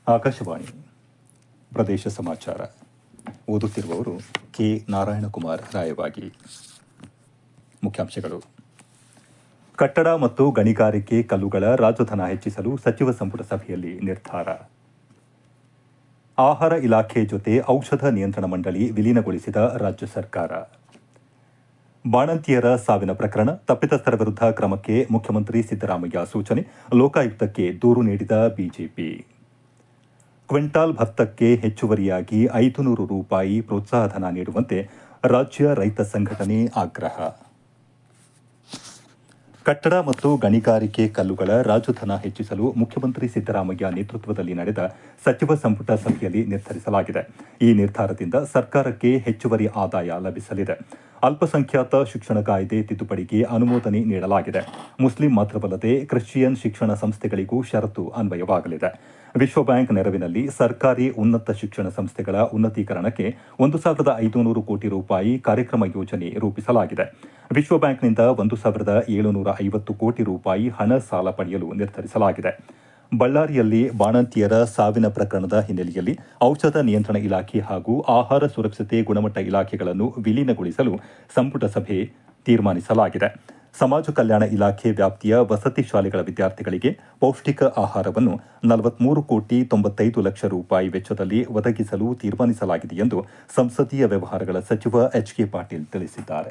ಆಕಾಶವಾಣಿ ಪ್ರದೇಶ ಸಮಾಚಾರ ಓದುತ್ತಿರುವವರು ಕೆ ನಾರಾಯಣಕುಮಾರ್ ರಾಯವಾಗಿ ಮುಖ್ಯಾಂಶಗಳು ಕಟ್ಟಡ ಮತ್ತು ಗಣಿಗಾರಿಕೆ ಕಲ್ಲುಗಳ ರಾಜಧನ ಹೆಚ್ಚಿಸಲು ಸಚಿವ ಸಂಪುಟ ಸಭೆಯಲ್ಲಿ ನಿರ್ಧಾರ ಆಹಾರ ಇಲಾಖೆ ಜೊತೆ ಔಷಧ ನಿಯಂತ್ರಣ ಮಂಡಳಿ ವಿಲೀನಗೊಳಿಸಿದ ರಾಜ್ಯ ಸರ್ಕಾರ ಬಾಣಂತಿಯರ ಸಾವಿನ ಪ್ರಕರಣ ತಪ್ಪಿತಸ್ಥರ ವಿರುದ್ಧ ಕ್ರಮಕ್ಕೆ ಮುಖ್ಯಮಂತ್ರಿ ಸಿದ್ದರಾಮಯ್ಯ ಸೂಚನೆ ಲೋಕಾಯುಕ್ತಕ್ಕೆ ದೂರು ನೀಡಿದ ಬಿಜೆಪಿ ಕ್ವಿಂಟಾಲ್ ಭತ್ತಕ್ಕೆ ಹೆಚ್ಚುವರಿಯಾಗಿ ಐದು ನೂರು ರೂಪಾಯಿ ಪ್ರೋತ್ಸಾಹಧನ ನೀಡುವಂತೆ ರಾಜ್ಯ ರೈತ ಸಂಘಟನೆ ಆಗ್ರಹ ಕಟ್ಟಡ ಮತ್ತು ಗಣಿಗಾರಿಕೆ ಕಲ್ಲುಗಳ ರಾಜಧನ ಹೆಚ್ಚಿಸಲು ಮುಖ್ಯಮಂತ್ರಿ ಸಿದ್ದರಾಮಯ್ಯ ನೇತೃತ್ವದಲ್ಲಿ ನಡೆದ ಸಚಿವ ಸಂಪುಟ ಸಭೆಯಲ್ಲಿ ನಿರ್ಧರಿಸಲಾಗಿದೆ ಈ ನಿರ್ಧಾರದಿಂದ ಸರ್ಕಾರಕ್ಕೆ ಹೆಚ್ಚುವರಿ ಆದಾಯ ಲಭಿಸಲಿದೆ ಅಲ್ಪಸಂಖ್ಯಾತ ಶಿಕ್ಷಣ ಕಾಯ್ದೆ ತಿದ್ದುಪಡಿಗೆ ಅನುಮೋದನೆ ನೀಡಲಾಗಿದೆ ಮುಸ್ಲಿಂ ಮಾತ್ರವಲ್ಲದೆ ಕ್ರಿಶ್ಚಿಯನ್ ಶಿಕ್ಷಣ ಸಂಸ್ಥೆಗಳಿಗೂ ಷರತ್ತು ಅನ್ವಯವಾಗಲಿದೆ ವಿಶ್ವ ಬ್ಯಾಂಕ್ ನೆರವಿನಲ್ಲಿ ಸರ್ಕಾರಿ ಉನ್ನತ ಶಿಕ್ಷಣ ಸಂಸ್ಥೆಗಳ ಉನ್ನತೀಕರಣಕ್ಕೆ ಒಂದು ಸಾವಿರದ ಐದುನೂರು ಕೋಟಿ ರೂಪಾಯಿ ಕಾರ್ಯಕ್ರಮ ಯೋಜನೆ ರೂಪಿಸಲಾಗಿದೆ ವಿಶ್ವ ಬ್ಯಾಂಕ್ನಿಂದ ಒಂದು ಸಾವಿರದ ಏಳುನೂರ ಐವತ್ತು ಕೋಟಿ ರೂಪಾಯಿ ಹಣ ಸಾಲ ಪಡೆಯಲು ನಿರ್ಧರಿಸಲಾಗಿದೆ ಬಳ್ಳಾರಿಯಲ್ಲಿ ಬಾಣಂತಿಯರ ಸಾವಿನ ಪ್ರಕರಣದ ಹಿನ್ನೆಲೆಯಲ್ಲಿ ಔಷಧ ನಿಯಂತ್ರಣ ಇಲಾಖೆ ಹಾಗೂ ಆಹಾರ ಸುರಕ್ಷತೆ ಗುಣಮಟ್ಟ ಇಲಾಖೆಗಳನ್ನು ವಿಲೀನಗೊಳಿಸಲು ಸಂಪುಟ ಸಭೆ ತೀರ್ಮಾನಿಸಲಾಗಿದೆ ಸಮಾಜ ಕಲ್ಯಾಣ ಇಲಾಖೆ ವ್ಯಾಪ್ತಿಯ ವಸತಿ ಶಾಲೆಗಳ ವಿದ್ಯಾರ್ಥಿಗಳಿಗೆ ಪೌಷ್ಟಿಕ ಆಹಾರವನ್ನು ನಲವತ್ಮೂರು ಕೋಟಿ ತೊಂಬತ್ತೈದು ಲಕ್ಷ ರೂಪಾಯಿ ವೆಚ್ಚದಲ್ಲಿ ಒದಗಿಸಲು ತೀರ್ಮಾನಿಸಲಾಗಿದೆ ಎಂದು ಸಂಸದೀಯ ವ್ಯವಹಾರಗಳ ಸಚಿವ ಎಚ್ ಕೆ ಪಾಟೀಲ್ ತಿಳಿಸಿದ್ದಾರೆ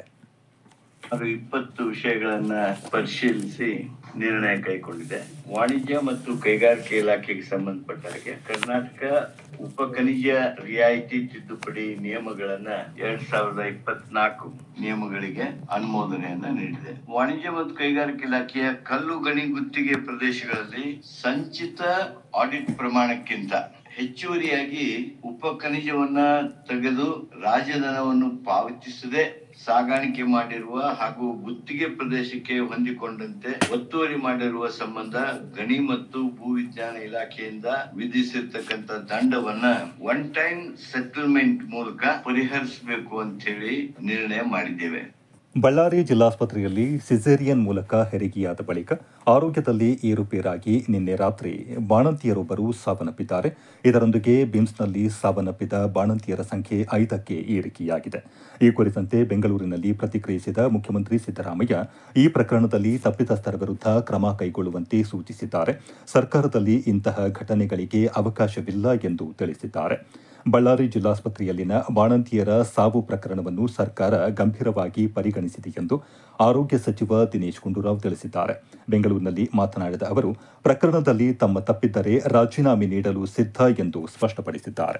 ಅದು ಇಪ್ಪತ್ತು ವಿಷಯಗಳನ್ನ ಪರಿಶೀಲಿಸಿ ನಿರ್ಣಯ ಕೈಗೊಂಡಿದೆ ವಾಣಿಜ್ಯ ಮತ್ತು ಕೈಗಾರಿಕೆ ಇಲಾಖೆಗೆ ಸಂಬಂಧಪಟ್ಟ ಹಾಗೆ ಕರ್ನಾಟಕ ಉಪ ಖನಿಜ ರಿಯಾಯಿತಿ ತಿದ್ದುಪಡಿ ನಿಯಮಗಳನ್ನ ಎರಡ್ ಸಾವಿರದ ಇಪ್ಪತ್ನಾಲ್ಕು ನಿಯಮಗಳಿಗೆ ಅನುಮೋದನೆಯನ್ನ ನೀಡಿದೆ ವಾಣಿಜ್ಯ ಮತ್ತು ಕೈಗಾರಿಕೆ ಇಲಾಖೆಯ ಕಲ್ಲು ಗಣಿ ಗುತ್ತಿಗೆ ಪ್ರದೇಶಗಳಲ್ಲಿ ಸಂಚಿತ ಆಡಿಟ್ ಪ್ರಮಾಣಕ್ಕಿಂತ ಹೆಚ್ಚುವರಿಯಾಗಿ ಉಪ ಖನಿಜವನ್ನ ತೆಗೆದು ರಾಜಧನವನ್ನು ಪಾವತಿಸದೆ ಸಾಗಾಣಿಕೆ ಮಾಡಿರುವ ಹಾಗೂ ಗುತ್ತಿಗೆ ಪ್ರದೇಶಕ್ಕೆ ಹೊಂದಿಕೊಂಡಂತೆ ಒತ್ತುವರಿ ಮಾಡಿರುವ ಸಂಬಂಧ ಗಣಿ ಮತ್ತು ಭೂ ವಿಜ್ಞಾನ ಇಲಾಖೆಯಿಂದ ವಿಧಿಸಿರ್ತಕ್ಕಂಥ ದಂಡವನ್ನ ಒನ್ ಟೈಮ್ ಸೆಟಲ್ಮೆಂಟ್ ಮೂಲಕ ಪರಿಹರಿಸಬೇಕು ಅಂತ ಹೇಳಿ ನಿರ್ಣಯ ಮಾಡಿದ್ದೇವೆ ಬಳ್ಳಾರಿ ಜಿಲ್ಲಾಸ್ಪತ್ರೆಯಲ್ಲಿ ಸಿಸೇರಿಯನ್ ಮೂಲಕ ಹೆರಿಗೆಯಾದ ಬಳಿಕ ಆರೋಗ್ಯದಲ್ಲಿ ಏರುಪೇರಾಗಿ ನಿನ್ನೆ ರಾತ್ರಿ ಬಾಣಂತಿಯರೊಬ್ಬರು ಸಾವನ್ನಪ್ಪಿದ್ದಾರೆ ಇದರೊಂದಿಗೆ ಬಿಮ್ಸ್ನಲ್ಲಿ ಸಾವನ್ನಪ್ಪಿದ ಬಾಣಂತಿಯರ ಸಂಖ್ಯೆ ಐದಕ್ಕೆ ಏರಿಕೆಯಾಗಿದೆ ಈ ಕುರಿತಂತೆ ಬೆಂಗಳೂರಿನಲ್ಲಿ ಪ್ರತಿಕ್ರಿಯಿಸಿದ ಮುಖ್ಯಮಂತ್ರಿ ಸಿದ್ದರಾಮಯ್ಯ ಈ ಪ್ರಕರಣದಲ್ಲಿ ತಪ್ಪಿತಸ್ಥರ ವಿರುದ್ಧ ಕ್ರಮ ಕೈಗೊಳ್ಳುವಂತೆ ಸೂಚಿಸಿದ್ದಾರೆ ಸರ್ಕಾರದಲ್ಲಿ ಇಂತಹ ಘಟನೆಗಳಿಗೆ ಅವಕಾಶವಿಲ್ಲ ಎಂದು ತಿಳಿಸಿದ್ದಾರೆ ಬಳ್ಳಾರಿ ಜಿಲ್ಲಾಸ್ಪತ್ರೆಯಲ್ಲಿನ ಬಾಣಂತಿಯರ ಸಾವು ಪ್ರಕರಣವನ್ನು ಸರ್ಕಾರ ಗಂಭೀರವಾಗಿ ಪರಿಗಣಿಸಿದೆ ಎಂದು ಆರೋಗ್ಯ ಸಚಿವ ದಿನೇಶ್ ಗುಂಡೂರಾವ್ ತಿಳಿಸಿದ್ದಾರೆ ಬೆಂಗಳೂರಿನಲ್ಲಿ ಮಾತನಾಡಿದ ಅವರು ಪ್ರಕರಣದಲ್ಲಿ ತಮ್ಮ ತಪ್ಪಿದ್ದರೆ ರಾಜೀನಾಮೆ ನೀಡಲು ಸಿದ್ಧ ಎಂದು ಸ್ಪಷ್ಟಪಡಿಸಿದ್ದಾರೆ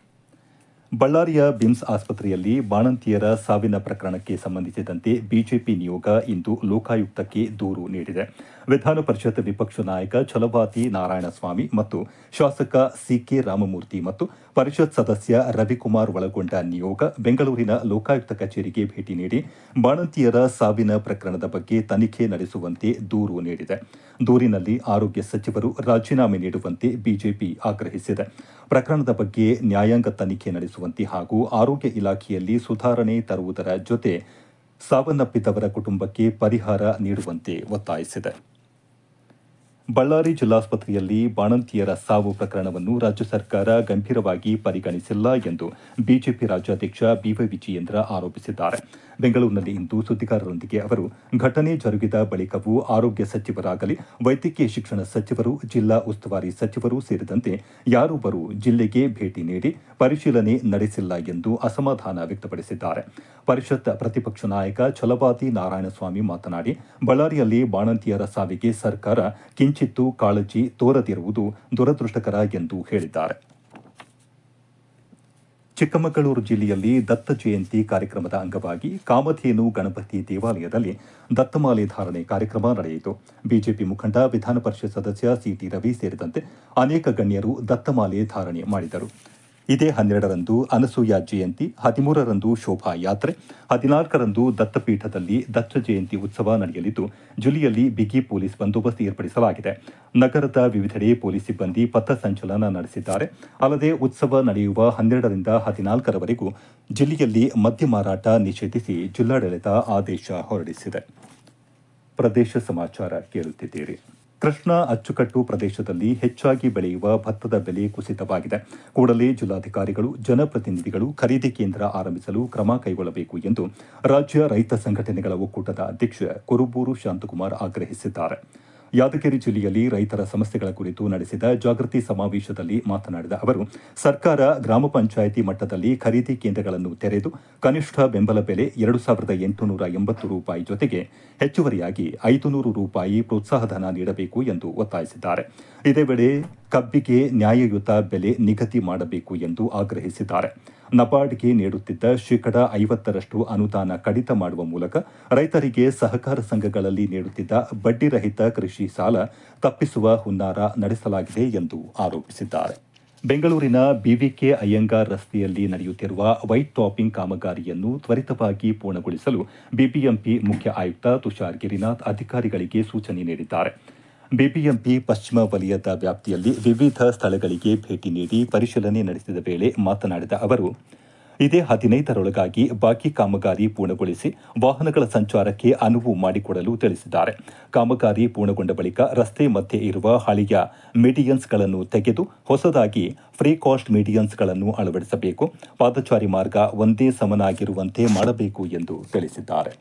ಬಳ್ಳಾರಿಯ ಬಿಮ್ಸ್ ಆಸ್ಪತ್ರೆಯಲ್ಲಿ ಬಾಣಂತಿಯರ ಸಾವಿನ ಪ್ರಕರಣಕ್ಕೆ ಸಂಬಂಧಿಸಿದಂತೆ ಬಿಜೆಪಿ ನಿಯೋಗ ಇಂದು ಲೋಕಾಯುಕ್ತಕ್ಕೆ ದೂರು ನೀಡಿದೆ ವಿಧಾನ ಪರಿಷತ್ ವಿಪಕ್ಷ ನಾಯಕ ಛಲವಾತಿ ನಾರಾಯಣಸ್ವಾಮಿ ಮತ್ತು ಶಾಸಕ ಸಿಕೆ ರಾಮಮೂರ್ತಿ ಮತ್ತು ಪರಿಷತ್ ಸದಸ್ಯ ರವಿಕುಮಾರ್ ಒಳಗೊಂಡ ನಿಯೋಗ ಬೆಂಗಳೂರಿನ ಲೋಕಾಯುಕ್ತ ಕಚೇರಿಗೆ ಭೇಟಿ ನೀಡಿ ಬಾಣಂತಿಯರ ಸಾವಿನ ಪ್ರಕರಣದ ಬಗ್ಗೆ ತನಿಖೆ ನಡೆಸುವಂತೆ ದೂರು ನೀಡಿದೆ ದೂರಿನಲ್ಲಿ ಆರೋಗ್ಯ ಸಚಿವರು ರಾಜೀನಾಮೆ ನೀಡುವಂತೆ ಬಿಜೆಪಿ ಆಗ್ರಹಿಸಿದೆ ಪ್ರಕರಣದ ಬಗ್ಗೆ ನ್ಯಾಯಾಂಗ ತನಿಖೆ ನಡೆಸುವಂತೆ ಹಾಗೂ ಆರೋಗ್ಯ ಇಲಾಖೆಯಲ್ಲಿ ಸುಧಾರಣೆ ತರುವುದರ ಜೊತೆ ಸಾವನ್ನಪ್ಪಿದವರ ಕುಟುಂಬಕ್ಕೆ ಪರಿಹಾರ ನೀಡುವಂತೆ ಒತ್ತಾಯಿಸಿದೆ ಬಳ್ಳಾರಿ ಜಿಲ್ಲಾಸ್ಪತ್ರೆಯಲ್ಲಿ ಬಾಣಂತಿಯರ ಸಾವು ಪ್ರಕರಣವನ್ನು ರಾಜ್ಯ ಸರ್ಕಾರ ಗಂಭೀರವಾಗಿ ಪರಿಗಣಿಸಿಲ್ಲ ಎಂದು ಬಿಜೆಪಿ ರಾಜ್ಯಾಧ್ಯಕ್ಷ ಬಿವೈ ವಿಜಯೇಂದ್ರ ಆರೋಪಿಸಿದ್ದಾರೆ ಬೆಂಗಳೂರಿನಲ್ಲಿ ಇಂದು ಸುದ್ದಿಗಾರರೊಂದಿಗೆ ಅವರು ಘಟನೆ ಜರುಗಿದ ಬಳಿಕವೂ ಆರೋಗ್ಯ ಸಚಿವರಾಗಲಿ ವೈದ್ಯಕೀಯ ಶಿಕ್ಷಣ ಸಚಿವರು ಜಿಲ್ಲಾ ಉಸ್ತುವಾರಿ ಸಚಿವರು ಸೇರಿದಂತೆ ಯಾರೊಬ್ಬರು ಜಿಲ್ಲೆಗೆ ಭೇಟಿ ನೀಡಿ ಪರಿಶೀಲನೆ ನಡೆಸಿಲ್ಲ ಎಂದು ಅಸಮಾಧಾನ ವ್ಯಕ್ತಪಡಿಸಿದ್ದಾರೆ ಪರಿಷತ್ ಪ್ರತಿಪಕ್ಷ ನಾಯಕ ಛಲವಾದಿ ನಾರಾಯಣಸ್ವಾಮಿ ಮಾತನಾಡಿ ಬಳ್ಳಾರಿಯಲ್ಲಿ ಬಾಣಂತಿಯರ ಸಾವಿಗೆ ಸರ್ಕಾರ ಕಿಂಚಿತ್ತೂ ಕಾಳಜಿ ತೋರದಿರುವುದು ದುರದೃಷ್ಟಕರ ಎಂದು ಹೇಳಿದ್ದಾರೆ ಚಿಕ್ಕಮಗಳೂರು ಜಿಲ್ಲೆಯಲ್ಲಿ ದತ್ತ ಜಯಂತಿ ಕಾರ್ಯಕ್ರಮದ ಅಂಗವಾಗಿ ಕಾಮಧೇನು ಗಣಪತಿ ದೇವಾಲಯದಲ್ಲಿ ದತ್ತಮಾಲೆ ಧಾರಣೆ ಕಾರ್ಯಕ್ರಮ ನಡೆಯಿತು ಬಿಜೆಪಿ ಮುಖಂಡ ವಿಧಾನ ಪರಿಷತ್ ಸದಸ್ಯ ಸಿಟಿ ರವಿ ಸೇರಿದಂತೆ ಅನೇಕ ಗಣ್ಯರು ದತ್ತಮಾಲೆ ಧಾರಣೆ ಮಾಡಿದರು ಇದೇ ಹನ್ನೆರಡರಂದು ಅನಸೂಯ ಜಯಂತಿ ಹದಿಮೂರರಂದು ಶೋಭಾಯಾತ್ರೆ ಹದಿನಾಲ್ಕರಂದು ದತ್ತಪೀಠದಲ್ಲಿ ದತ್ತ ಜಯಂತಿ ಉತ್ಸವ ನಡೆಯಲಿದ್ದು ಜಿಲ್ಲೆಯಲ್ಲಿ ಬಿಗಿ ಪೊಲೀಸ್ ಬಂದೋಬಸ್ತ್ ಏರ್ಪಡಿಸಲಾಗಿದೆ ನಗರದ ವಿವಿಧೆಡೆ ಪೊಲೀಸ್ ಸಿಬ್ಬಂದಿ ಪಥ ಸಂಚಲನ ನಡೆಸಿದ್ದಾರೆ ಅಲ್ಲದೆ ಉತ್ಸವ ನಡೆಯುವ ಹನ್ನೆರಡರಿಂದ ಹದಿನಾಲ್ಕರವರೆಗೂ ಜಿಲ್ಲೆಯಲ್ಲಿ ಮದ್ಯ ಮಾರಾಟ ನಿಷೇಧಿಸಿ ಜಿಲ್ಲಾಡಳಿತ ಆದೇಶ ಹೊರಡಿಸಿದೆ ಪ್ರದೇಶ ಸಮಾಚಾರ ಕೇಳುತ್ತಿದ್ದೀರಿ ಕೃಷ್ಣಾ ಅಚ್ಚುಕಟ್ಟು ಪ್ರದೇಶದಲ್ಲಿ ಹೆಚ್ಚಾಗಿ ಬೆಳೆಯುವ ಭತ್ತದ ಬೆಲೆ ಕುಸಿತವಾಗಿದೆ ಕೂಡಲೇ ಜಿಲ್ಲಾಧಿಕಾರಿಗಳು ಜನಪ್ರತಿನಿಧಿಗಳು ಖರೀದಿ ಕೇಂದ್ರ ಆರಂಭಿಸಲು ಕ್ರಮ ಕೈಗೊಳ್ಳಬೇಕು ಎಂದು ರಾಜ್ಯ ರೈತ ಸಂಘಟನೆಗಳ ಒಕ್ಕೂಟದ ಅಧ್ಯಕ್ಷ ಕುರುಬೂರು ಶಾಂತಕುಮಾರ್ ಆಗ್ರಹಿಸಿದ್ದಾರೆ ಯಾದಗಿರಿ ಜಿಲ್ಲೆಯಲ್ಲಿ ರೈತರ ಸಮಸ್ಯೆಗಳ ಕುರಿತು ನಡೆಸಿದ ಜಾಗೃತಿ ಸಮಾವೇಶದಲ್ಲಿ ಮಾತನಾಡಿದ ಅವರು ಸರ್ಕಾರ ಗ್ರಾಮ ಪಂಚಾಯಿತಿ ಮಟ್ಟದಲ್ಲಿ ಖರೀದಿ ಕೇಂದ್ರಗಳನ್ನು ತೆರೆದು ಕನಿಷ್ಠ ಬೆಂಬಲ ಬೆಲೆ ಎರಡು ಸಾವಿರದ ಎಂಟುನೂರ ಎಂಬತ್ತು ರೂಪಾಯಿ ಜೊತೆಗೆ ಹೆಚ್ಚುವರಿಯಾಗಿ ಐದು ನೂರು ರೂಪಾಯಿ ಪ್ರೋತ್ಸಾಹಧನ ನೀಡಬೇಕು ಎಂದು ಒತ್ತಾಯಿಸಿದ್ದಾರೆ ಇದೇ ವೇಳೆ ಕಬ್ಬಿಗೆ ನ್ಯಾಯಯುತ ಬೆಲೆ ನಿಗದಿ ಮಾಡಬೇಕು ಎಂದು ಆಗ್ರಹಿಸಿದ್ದಾರೆ ನಬಾರ್ಡ್ಗೆ ನೀಡುತ್ತಿದ್ದ ಶೇಕಡ ಐವತ್ತರಷ್ಟು ಅನುದಾನ ಕಡಿತ ಮಾಡುವ ಮೂಲಕ ರೈತರಿಗೆ ಸಹಕಾರ ಸಂಘಗಳಲ್ಲಿ ನೀಡುತ್ತಿದ್ದ ಬಡ್ಡಿರಹಿತ ಕೃಷಿ ಸಾಲ ತಪ್ಪಿಸುವ ಹುನ್ನಾರ ನಡೆಸಲಾಗಿದೆ ಎಂದು ಆರೋಪಿಸಿದ್ದಾರೆ ಬೆಂಗಳೂರಿನ ಬಿವಿಕೆ ಅಯ್ಯಂಗಾರ್ ರಸ್ತೆಯಲ್ಲಿ ನಡೆಯುತ್ತಿರುವ ವೈಟ್ ಟಾಪಿಂಗ್ ಕಾಮಗಾರಿಯನ್ನು ತ್ವರಿತವಾಗಿ ಪೂರ್ಣಗೊಳಿಸಲು ಬಿಬಿಎಂಪಿ ಮುಖ್ಯ ಆಯುಕ್ತ ತುಷಾರ್ ಗಿರಿನಾಥ್ ಅಧಿಕಾರಿಗಳಿಗೆ ಸೂಚನೆ ನೀಡಿದ್ದಾರೆ ಬಿಬಿಎಂಪಿ ಪಶ್ಚಿಮ ವಲಯದ ವ್ಯಾಪ್ತಿಯಲ್ಲಿ ವಿವಿಧ ಸ್ಥಳಗಳಿಗೆ ಭೇಟಿ ನೀಡಿ ಪರಿಶೀಲನೆ ನಡೆಸಿದ ವೇಳೆ ಮಾತನಾಡಿದ ಅವರು ಇದೇ ಹದಿನೈದರೊಳಗಾಗಿ ಬಾಕಿ ಕಾಮಗಾರಿ ಪೂರ್ಣಗೊಳಿಸಿ ವಾಹನಗಳ ಸಂಚಾರಕ್ಕೆ ಅನುವು ಮಾಡಿಕೊಡಲು ತಿಳಿಸಿದ್ದಾರೆ ಕಾಮಗಾರಿ ಪೂರ್ಣಗೊಂಡ ಬಳಿಕ ರಸ್ತೆ ಮಧ್ಯೆ ಇರುವ ಹಳೆಯ ಮೀಡಿಯನ್ಸ್ಗಳನ್ನು ತೆಗೆದು ಹೊಸದಾಗಿ ಫ್ರೀ ಕಾಸ್ಟ್ ಮೀಡಿಯನ್ಸ್ಗಳನ್ನು ಅಳವಡಿಸಬೇಕು ಪಾದಚಾರಿ ಮಾರ್ಗ ಒಂದೇ ಸಮನಾಗಿರುವಂತೆ ಮಾಡಬೇಕು ಎಂದು ತಿಳಿಸಿದ್ದಾರೆ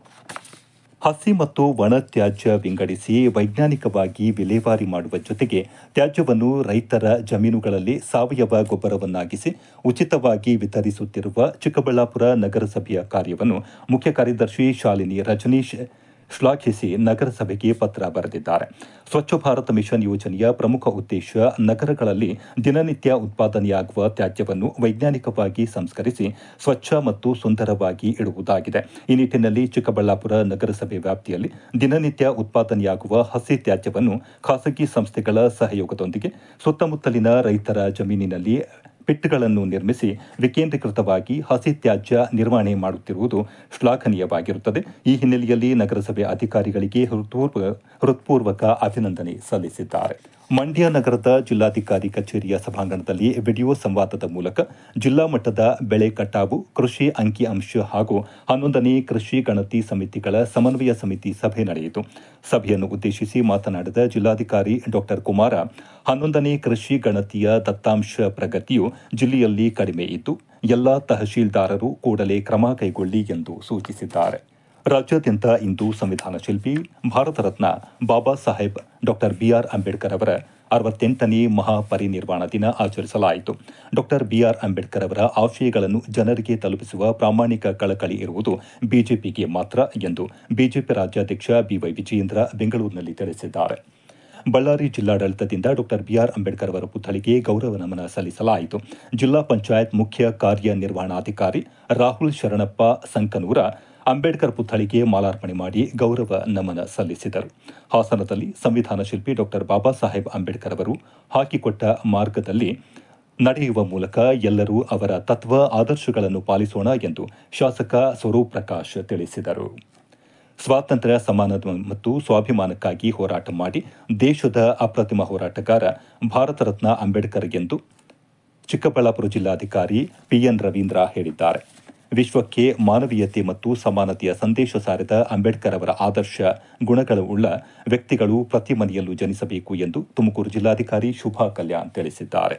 ಹಸಿ ಮತ್ತು ಒಣ ತ್ಯಾಜ್ಯ ವಿಂಗಡಿಸಿ ವೈಜ್ಞಾನಿಕವಾಗಿ ವಿಲೇವಾರಿ ಮಾಡುವ ಜೊತೆಗೆ ತ್ಯಾಜ್ಯವನ್ನು ರೈತರ ಜಮೀನುಗಳಲ್ಲಿ ಸಾವಯವ ಗೊಬ್ಬರವನ್ನಾಗಿಸಿ ಉಚಿತವಾಗಿ ವಿತರಿಸುತ್ತಿರುವ ಚಿಕ್ಕಬಳ್ಳಾಪುರ ನಗರಸಭೆಯ ಕಾರ್ಯವನ್ನು ಮುಖ್ಯ ಕಾರ್ಯದರ್ಶಿ ಶಾಲಿನಿ ರಜನೀಶ್ ಶ್ಲಾಘಿಸಿ ನಗರಸಭೆಗೆ ಪತ್ರ ಬರೆದಿದ್ದಾರೆ ಸ್ವಚ್ಛ ಭಾರತ ಮಿಷನ್ ಯೋಜನೆಯ ಪ್ರಮುಖ ಉದ್ದೇಶ ನಗರಗಳಲ್ಲಿ ದಿನನಿತ್ಯ ಉತ್ಪಾದನೆಯಾಗುವ ತ್ಯಾಜ್ಯವನ್ನು ವೈಜ್ಞಾನಿಕವಾಗಿ ಸಂಸ್ಕರಿಸಿ ಸ್ವಚ್ಛ ಮತ್ತು ಸುಂದರವಾಗಿ ಇಡುವುದಾಗಿದೆ ಈ ನಿಟ್ಟಿನಲ್ಲಿ ಚಿಕ್ಕಬಳ್ಳಾಪುರ ನಗರಸಭೆ ವ್ಯಾಪ್ತಿಯಲ್ಲಿ ದಿನನಿತ್ಯ ಉತ್ಪಾದನೆಯಾಗುವ ಹಸಿ ತ್ಯಾಜ್ಯವನ್ನು ಖಾಸಗಿ ಸಂಸ್ಥೆಗಳ ಸಹಯೋಗದೊಂದಿಗೆ ಸುತ್ತಮುತ್ತಲಿನ ರೈತರ ಜಮೀನಿನಲ್ಲಿ ಪಿಟ್ಗಳನ್ನು ನಿರ್ಮಿಸಿ ವಿಕೇಂದ್ರೀಕೃತವಾಗಿ ಹಸಿ ತ್ಯಾಜ್ಯ ನಿರ್ವಹಣೆ ಮಾಡುತ್ತಿರುವುದು ಶ್ಲಾಘನೀಯವಾಗಿರುತ್ತದೆ ಈ ಹಿನ್ನೆಲೆಯಲ್ಲಿ ನಗರಸಭೆ ಅಧಿಕಾರಿಗಳಿಗೆ ಹೃತ್ಪೂರ್ವ- ಹೃತ್ಪೂರ್ವಕ ಅಭಿನಂದನೆ ಸಲ್ಲಿಸಿದ್ದಾರೆ ಮಂಡ್ಯ ನಗರದ ಜಿಲ್ಲಾಧಿಕಾರಿ ಕಚೇರಿಯ ಸಭಾಂಗಣದಲ್ಲಿ ವಿಡಿಯೋ ಸಂವಾದದ ಮೂಲಕ ಜಿಲ್ಲಾ ಮಟ್ಟದ ಬೆಳೆ ಕಟಾವು ಕೃಷಿ ಅಂಕಿ ಅಂಶ ಹಾಗೂ ಹನ್ನೊಂದನೇ ಕೃಷಿ ಗಣತಿ ಸಮಿತಿಗಳ ಸಮನ್ವಯ ಸಮಿತಿ ಸಭೆ ನಡೆಯಿತು ಸಭೆಯನ್ನು ಉದ್ದೇಶಿಸಿ ಮಾತನಾಡಿದ ಜಿಲ್ಲಾಧಿಕಾರಿ ಡಾ ಕುಮಾರ ಹನ್ನೊಂದನೇ ಕೃಷಿ ಗಣತಿಯ ದತ್ತಾಂಶ ಪ್ರಗತಿಯು ಜಿಲ್ಲೆಯಲ್ಲಿ ಕಡಿಮೆ ಇದ್ದು ಎಲ್ಲಾ ತಹಶೀಲ್ದಾರರು ಕೂಡಲೇ ಕ್ರಮ ಕೈಗೊಳ್ಳಿ ಎಂದು ಸೂಚಿಸಿದ್ದಾರೆ ರಾಜ್ಯಾದ್ಯಂತ ಇಂದು ಸಂವಿಧಾನ ಶಿಲ್ಪಿ ಭಾರತ ರತ್ನ ಬಾಬಾ ಸಾಹೇಬ್ ಡಾಕ್ಟರ್ ಬಿಆರ್ ಅಂಬೇಡ್ಕರ್ ಅವರ ಅರವತ್ತೆಂಟನೇ ಮಹಾಪರಿನಿರ್ವಾಣ ದಿನ ಆಚರಿಸಲಾಯಿತು ಡಾಕ್ಟರ್ ಬಿಆರ್ ಅಂಬೇಡ್ಕರ್ ಅವರ ಆಶಯಗಳನ್ನು ಜನರಿಗೆ ತಲುಪಿಸುವ ಪ್ರಾಮಾಣಿಕ ಕಳಕಳಿ ಇರುವುದು ಬಿಜೆಪಿಗೆ ಮಾತ್ರ ಎಂದು ಬಿಜೆಪಿ ರಾಜ್ಯಾಧ್ಯಕ್ಷ ಬಿವೈ ವಿಜಯೇಂದ್ರ ಬೆಂಗಳೂರಿನಲ್ಲಿ ತಿಳಿಸಿದ್ದಾರೆ ಬಳ್ಳಾರಿ ಜಿಲ್ಲಾಡಳಿತದಿಂದ ಡಾಕ್ಟರ್ ಬಿಆರ್ ಅಂಬೇಡ್ಕರ್ ಅವರ ಪುತ್ಥಳಿಗೆ ಗೌರವ ನಮನ ಸಲ್ಲಿಸಲಾಯಿತು ಜಿಲ್ಲಾ ಪಂಚಾಯತ್ ಮುಖ್ಯ ಕಾರ್ಯನಿರ್ವಹಣಾಧಿಕಾರಿ ರಾಹುಲ್ ಶರಣಪ್ಪ ಸಂಕನೂರ ಅಂಬೇಡ್ಕರ್ ಪುತ್ಥಳಿಗೆ ಮಾಲಾರ್ಪಣೆ ಮಾಡಿ ಗೌರವ ನಮನ ಸಲ್ಲಿಸಿದರು ಹಾಸನದಲ್ಲಿ ಸಂವಿಧಾನ ಶಿಲ್ಪಿ ಡಾಕ್ಟರ್ ಬಾಬಾ ಸಾಹೇಬ್ ಅಂಬೇಡ್ಕರ್ ಅವರು ಹಾಕಿಕೊಟ್ಟ ಮಾರ್ಗದಲ್ಲಿ ನಡೆಯುವ ಮೂಲಕ ಎಲ್ಲರೂ ಅವರ ತತ್ವ ಆದರ್ಶಗಳನ್ನು ಪಾಲಿಸೋಣ ಎಂದು ಶಾಸಕ ಸ್ವರೂಪ್ ಪ್ರಕಾಶ್ ತಿಳಿಸಿದರು ಸ್ವಾತಂತ್ರ್ಯ ಸಮಾನತೆ ಮತ್ತು ಸ್ವಾಭಿಮಾನಕ್ಕಾಗಿ ಹೋರಾಟ ಮಾಡಿ ದೇಶದ ಅಪ್ರತಿಮ ಹೋರಾಟಗಾರ ಭಾರತ ರತ್ನ ಅಂಬೇಡ್ಕರ್ ಎಂದು ಚಿಕ್ಕಬಳ್ಳಾಪುರ ಜಿಲ್ಲಾಧಿಕಾರಿ ಪಿಎನ್ ರವೀಂದ್ರ ಹೇಳಿದ್ದಾರೆ ವಿಶ್ವಕ್ಕೆ ಮಾನವೀಯತೆ ಮತ್ತು ಸಮಾನತೆಯ ಸಂದೇಶ ಸಾರಿದ ಅಂಬೇಡ್ಕರ್ ಅವರ ಆದರ್ಶ ಗುಣಗಳುಳ್ಳ ವ್ಯಕ್ತಿಗಳು ಪ್ರತಿ ಮನೆಯಲ್ಲೂ ಜನಿಸಬೇಕು ಎಂದು ತುಮಕೂರು ಜಿಲ್ಲಾಧಿಕಾರಿ ಶುಭಾ ಕಲ್ಯಾಣ್ ತಿಳಿಸಿದ್ದಾರೆ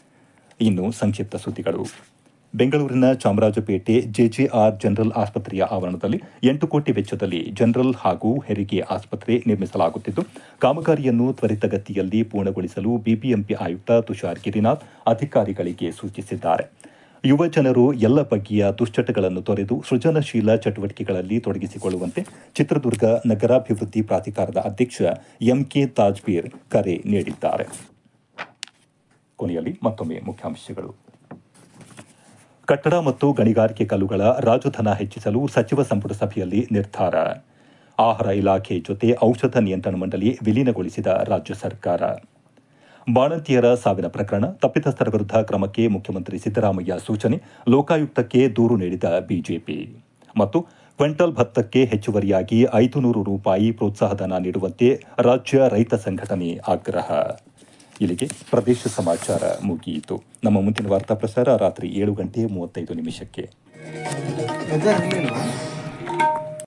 ಇನ್ನು ಸಂಕ್ಷಿಪ್ತ ಸುದ್ದಿಗಳು ಬೆಂಗಳೂರಿನ ಚಾಮರಾಜಪೇಟೆ ಜೆಜೆಆರ್ ಜನರಲ್ ಆಸ್ಪತ್ರೆಯ ಆವರಣದಲ್ಲಿ ಎಂಟು ಕೋಟಿ ವೆಚ್ಚದಲ್ಲಿ ಜನರಲ್ ಹಾಗೂ ಹೆರಿಗೆ ಆಸ್ಪತ್ರೆ ನಿರ್ಮಿಸಲಾಗುತ್ತಿದ್ದು ಕಾಮಗಾರಿಯನ್ನು ತ್ವರಿತಗತಿಯಲ್ಲಿ ಪೂರ್ಣಗೊಳಿಸಲು ಬಿಬಿಎಂಪಿ ಆಯುಕ್ತ ತುಷಾರ್ ಗಿರಿನಾಥ್ ಅಧಿಕಾರಿಗಳಿಗೆ ಸೂಚಿಸಿದ್ದಾರೆ ಯುವ ಜನರು ಎಲ್ಲ ಬಗೆಯ ದುಶ್ಚಟಗಳನ್ನು ತೊರೆದು ಸೃಜನಶೀಲ ಚಟುವಟಿಕೆಗಳಲ್ಲಿ ತೊಡಗಿಸಿಕೊಳ್ಳುವಂತೆ ಚಿತ್ರದುರ್ಗ ನಗರಾಭಿವೃದ್ಧಿ ಪ್ರಾಧಿಕಾರದ ಅಧ್ಯಕ್ಷ ಎಂಕೆ ತಾಜ್ಬೀರ್ ಕರೆ ನೀಡಿದ್ದಾರೆ ಕೊನೆಯಲ್ಲಿ ಮತ್ತೊಮ್ಮೆ ಮುಖ್ಯಾಂಶಗಳು ಕಟ್ಟಡ ಮತ್ತು ಗಣಿಗಾರಿಕೆ ಕಲ್ಲುಗಳ ರಾಜಧನ ಹೆಚ್ಚಿಸಲು ಸಚಿವ ಸಂಪುಟ ಸಭೆಯಲ್ಲಿ ನಿರ್ಧಾರ ಆಹಾರ ಇಲಾಖೆ ಜೊತೆ ಔಷಧ ನಿಯಂತ್ರಣ ಮಂಡಳಿ ವಿಲೀನಗೊಳಿಸಿದ ರಾಜ್ಯ ಸರ್ಕಾರ ಬಾಣಂತಿಯರ ಸಾವಿನ ಪ್ರಕರಣ ತಪ್ಪಿತಸ್ಥರ ವಿರುದ್ಧ ಕ್ರಮಕ್ಕೆ ಮುಖ್ಯಮಂತ್ರಿ ಸಿದ್ದರಾಮಯ್ಯ ಸೂಚನೆ ಲೋಕಾಯುಕ್ತಕ್ಕೆ ದೂರು ನೀಡಿದ ಬಿಜೆಪಿ ಮತ್ತು ಕ್ವಿಂಟಲ್ ಭತ್ತಕ್ಕೆ ಹೆಚ್ಚುವರಿಯಾಗಿ ಐದು ನೂರು ರೂಪಾಯಿ ಪ್ರೋತ್ಸಾಹಧನ ನೀಡುವಂತೆ ರಾಜ್ಯ ರೈತ ಸಂಘಟನೆ ಆಗ್ರಹ ಇಲ್ಲಿಗೆ ಪ್ರದೇಶ ಸಮಾಚಾರ ಮುಗಿಯಿತು ನಮ್ಮ ಮುಂದಿನ ವಾರ್ತಾ ಪ್ರಸಾರ ರಾತ್ರಿ ಏಳು ಗಂಟೆ ಮೂವತ್ತೈದು ನಿಮಿಷಕ್ಕೆ ವೆದರ್ ಇರಲಿಲ್ವಾ